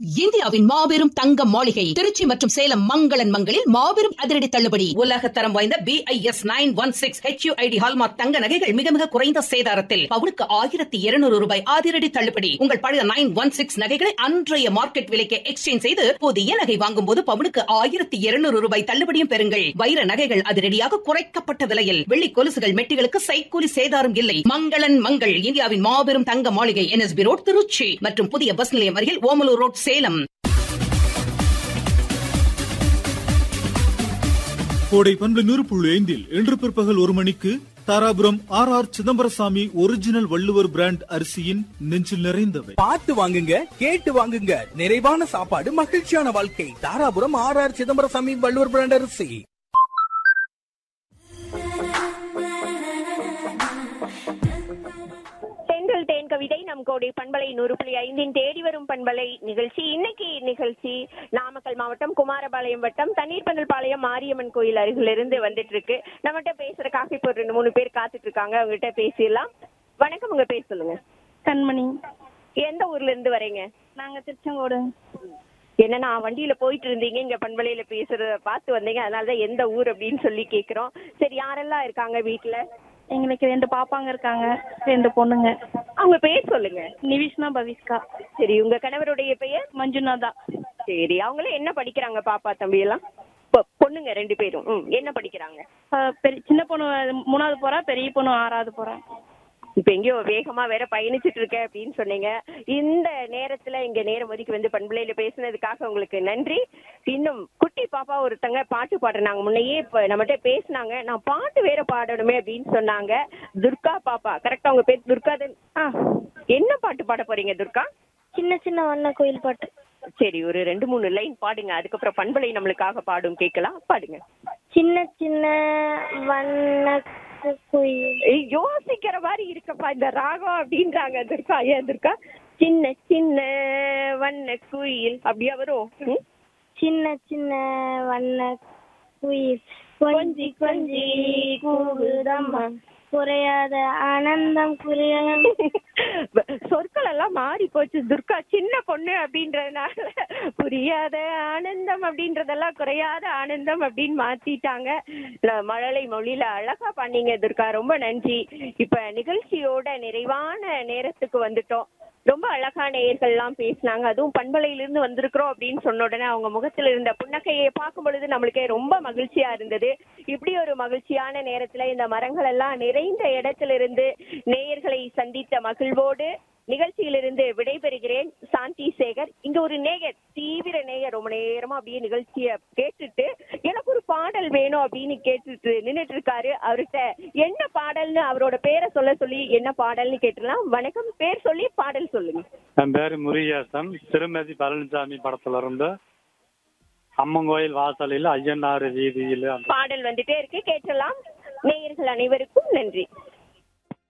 இந்தியாவின் மாபெரும் தங்க மாளிகை திருச்சி மற்றும் சேலம் மங்களன் மங்களில் மாபெரும் அதிரடி தள்ளுபடி உலக தரம் வாய்ந்த B I S nine one six H ID hallmark தங்க நகைகள் மிக மிக குறைந்த சேதாரத்தில் பவுனுக்கு ஆயிரத்தி இருநூறு ரூபாய் அதிரடி தள்ளுபடி உங்கள் பழைய நைன் ஒன் சிக்ஸ் நகைகளை அன்றைய மார்க்கெட் விலைக்கு எக்ஸ்சேஞ்ச் செய்து புதிய நகை வாங்கும் போது பவுனுக்கு ஆயிரத்தி இருநூறு ரூபாய் தள்ளுபடியும் பெறுங்கள் வைர நகைகள் அதிரடியாக குறைக்கப்பட்ட விலையில் வெள்ளி கொலுசுகள் மெட்டிகளுக்கு சைக்கூலி சேதாரம் இல்லை மங்களன் மங்கள் இந்தியாவின் மாபெரும் தங்க மாளிகை என்எஸ்பி ரோட் திருச்சி மற்றும் புதிய பஸ் நிலையம் அருகில் ஓமலூர் ரோட் சேலம் கோடை பண்பு நூறு புள்ளி ஐந்தில் இன்று பிற்பகல் ஒரு மணிக்கு Dharapuram R R Chidambarasamy original Valluvar brand அரிசியின் நெஞ்சில் நிறைந்தவை பார்த்து வாங்குங்க கேட்டு வாங்குங்க நிறைவான சாப்பாடு மகிழ்ச்சியான வாழ்க்கை Dharapuram R R Chidambarasamy Valluvar brand அரிசி தென்றல் தேன் கவிதை நம் கோடை பண்பலை நூறு புள்ளி ஐந்தின் தேடி வரும் பண்பலை நிகழ்ச்சி இன்னைக்கு நிகழ்ச்சி நாமக்கல் மாவட்டம் குமாரபாளையம் வட்டம் தண்ணீர் பந்தல் பாளையம் மாரியம்மன் கோயில் அருகிலிருந்து வந்துட்டு இருக்கு நம்மகிட்ட பேசுறதுக்காக இப்போ ரெண்டு மூணு பேர் காத்துட்டு இருக்காங்க அவங்ககிட்ட பேசிடலாம் வணக்கம் உங்க பேர் சொல்லுங்க கண்மணி எந்த ஊர்ல இருந்து வரீங்க நாங்க திருச்செங்கோடு என்னன்னா வண்டியில போயிட்டு இருந்தீங்க இங்க பண்பலையில பேசுறத பார்த்து வந்தீங்க அதனாலதான் எந்த ஊர் அப்படின்னு சொல்லி கேக்குறோம் சரி யாரெல்லாம் இருக்காங்க வீட்டுல எங்களுக்கு ரெண்டு பாப்பாங்க இருக்காங்க ரெண்டு பொண்ணுங்க அவங்க பேர் சொல்லுங்க நிவிஷ்னா பவிஸ்கா சரி உங்க கணவருடைய பெயர் மஞ்சுநாதா சரி அவங்களும் என்ன படிக்கிறாங்க பாப்பா தம்பி எல்லாம் பொ- பொண்ணுங்க ரெண்டு பேரும் ம், என்ன படிக்கிறாங்க அஹ் பெரிய சின்ன பொண்ணு மூணாவது போறா பெரிய பொண்ணு ஆறாவது போறா இப்ப எங்கேயோ வேகமா வேற பயணிச்சிட்டு இருக்க அப்படின்னு சொன்னீங்க இந்த நேரத்துல இங்க நேரம் ஒதுக்கி வந்து பண்புலையில பேசுனதுக்காக உங்களுக்கு நன்றி இன்னும் குட்டி பாப்பா ஒருத்தங்க பாட்டு பாடுறாங்க முன்னையே இப்ப நம்மகிட்ட பேசுனாங்க நான் பாட்டு வேற பாடணுமே அப்படின்னு சொன்னாங்க துர்கா பாப்பா கரெக்டா உங்க பேர் துர்கா தான் ஆ என்ன பாட்டு பாட போறீங்க துர்கா சின்ன சின்ன வண்ண கோயில் பாட்டு சரி ஒரு ரெண்டு மூணு லைன் பாடுங்க அதுக்கப்புறம் பண்பலை நம்மளுக்காக பாடும் கேட்கலாம் பாடுங்க சின்ன சின்ன வண்ண கோயில் ஏய், யோசிக்கிற மாதிரி இருக்கப்பா இந்த ராகம் அப்படின்றாங்க துர்கா ஏன் துர்கா சின்ன சின்ன வண்ண குயில் அப்படியா வரும் ம்? சின்ன சின்ன வண்ண குயில் கொஞ்சி கொஞ்சி கூகுதம்மா குறையாத ஆனந்தம் குறையாத சொற்கள் எல்லாம் மாறி போச்சு துர்கா சின்ன பொண்ணு அப்படின்றதுனால புரியாத ஆனந்தம் அப்படின்றதெல்லாம் குறையாத ஆனந்தம் அப்படின்னு மாத்திட்டாங்க நான் மழலை மொழியில அழகா பண்ணீங்க துர்கா ரொம்ப நன்றி இப்ப நிகழ்ச்சியோட நிறைவான நேரத்துக்கு வந்துட்டோம் ரொம்ப அழகா நேயர்கள்லாம் பேசினாங்க அதுவும் பண்பலையிலிருந்து வந்திருக்கிறோம் அப்படின்னு சொன்ன உடனே அவங்க முகத்துல இருந்த புன்னகையை பார்க்கும் பொழுது நம்மளுக்கே ரொம்ப மகிழ்ச்சியா இருந்தது இப்படி ஒரு மகிழ்ச்சியான நேரத்துல இந்த மரங்கள் எல்லாம் நிறைந்த இடத்துல இருந்து நேயர்களை சந்தித்த மகிழ்வோடு நிகழ்ச்சியிலிருந்து விடைபெறுகிறேன் சாந்தி சேகர் இங்க ஒரு நேயர் தீவிர நேயர் ரொம்ப நேரமா அப்படியே நிகழ்ச்சிய கேட்டுட்டு எனக்கு ஒரு பாடல் வேணும் அப்படின்னு கேட்டுட்டு நின்னுட்டு இருக்காரு அவர்கிட்ட என்ன பாடல்னு அவரோட பேரை சொல்ல சொல்லி என்ன பாடல்னு கேட்டுலாம் வணக்கம் பேர் சொல்லி பாடல் சொல்லுங்க என் பேரு முருகேசன் திருமதி பழனிசாமி படத்துல இருந்து அம்மங்கோயில் வாசலில் ஐயனாறு வீதியில் அந்த பாடல் வந்துட்டே இருக்கு கேட்டலாம் நேயர்கள் அனைவருக்கும் நன்றி